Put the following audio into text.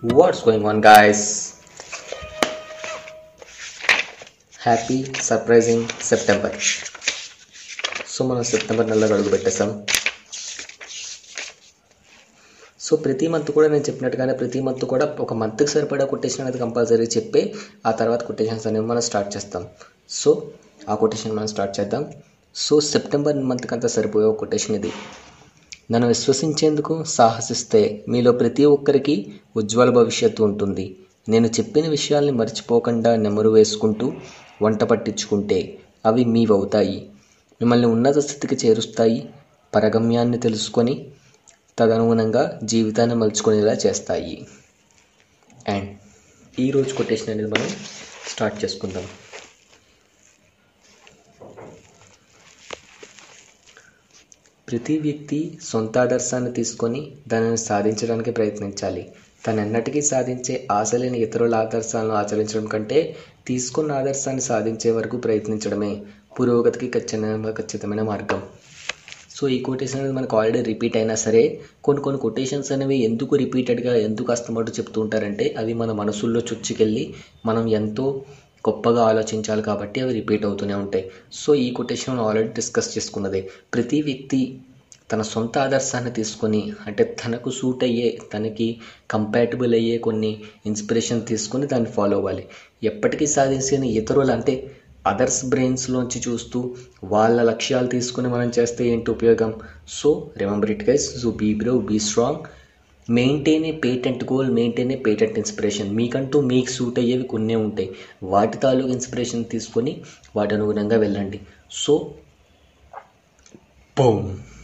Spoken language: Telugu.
What's going on, guys? Happy surprising September so మనం సెప్టెంబర్ నెలలో అడుగు పెట్టేస్తాం సో ప్రతి మంత్ కూడా నేను చెప్పినట్టుగానే ప్రతి మంత్ కూడా ఒక మంత్కి సరిపడా కొటేషన్ అనేది కంపల్సరీ చెప్పి ఆ తర్వాత కొటేషన్స్ అనేవి మనం స్టార్ట్ చేస్తాం సో ఆ కొటేషన్ మనం స్టార్ట్ చేద్దాం సో సెప్టెంబర్ మంత్కి అంతా సరిపోయే ఒక కొటేషన్ ఇది నన్ను విశ్వసించేందుకు సాహసిస్తే మీలో ప్రతి ఒక్కరికి ఉజ్వల భవిష్యత్తు ఉంటుంది నేను చెప్పిన విషయాల్ని మర్చిపోకుండా నెమరు వేసుకుంటూ వంట పట్టించుకుంటే అవి మీవవుతాయి మిమ్మల్ని ఉన్నత స్థితికి చేరుస్తాయి పరగమ్యాన్ని తెలుసుకొని తదనుగుణంగా జీవితాన్ని మలుచుకునేలా చేస్తాయి అండ్ ఈరోజు కొటేషన్ అనేది మనం స్టార్ట్ చేసుకుందాం ప్రతి వ్యక్తి సొంత ఆదర్శాన్ని తీసుకొని దానిని సాధించడానికి ప్రయత్నించాలి తనెన్నటికీ సాధించే ఆశ లేని ఇతరుల ఆదర్శాలను ఆచరించడం కంటే తీసుకున్న ఆదర్శాన్ని సాధించే వరకు ప్రయత్నించడమే పురోగతికి ఖచ్చితంగా ఖచ్చితమైన మార్గం సో ఈ కొటేషన్ అనేది మనకు ఆల్రెడీ రిపీట్ అయినా సరే కొన్ని కొన్ని కొటేషన్స్ అనేవి ఎందుకు రిపీటెడ్గా ఎందుకు అస్తమాటు చెప్తూ ఉంటారంటే అవి మన మనసుల్లో చొచ్చుకెళ్ళి మనం ఎంతో గొప్పగా ఆలోచించాలి కాబట్టి అవి రిపీట్ అవుతూనే ఉంటాయి సో ఈ కొటేషన్ ఆల్రెడీ డిస్కస్ చేసుకున్నదే ప్రతి వ్యక్తి తన సొంత ఆదర్శాన్ని తీసుకొని అంటే తనకు సూట్ అయ్యే తనకి కంపాటబుల్ అయ్యే కొన్ని ఇన్స్పిరేషన్ తీసుకొని దాన్ని ఫాలో అవ్వాలి ఎప్పటికీ సాధించిన ఇతరులు అంటే అదర్స్ బ్రెయిన్స్లోంచి చూస్తూ వాళ్ళ లక్ష్యాలు తీసుకుని మనం చేస్తే ఏంటి ఉపయోగం so remember it guys so be bro be strong maintain a patent goal maintain a patent inspiration మీకంటూ మీకు సూట్ అయ్యేవి కొన్నే ఉంటాయి వాటి తాలూకు ఇన్స్పిరేషన్ తీసుకొని వాటి అనుగుణంగా వెళ్ళండి సో బోమ్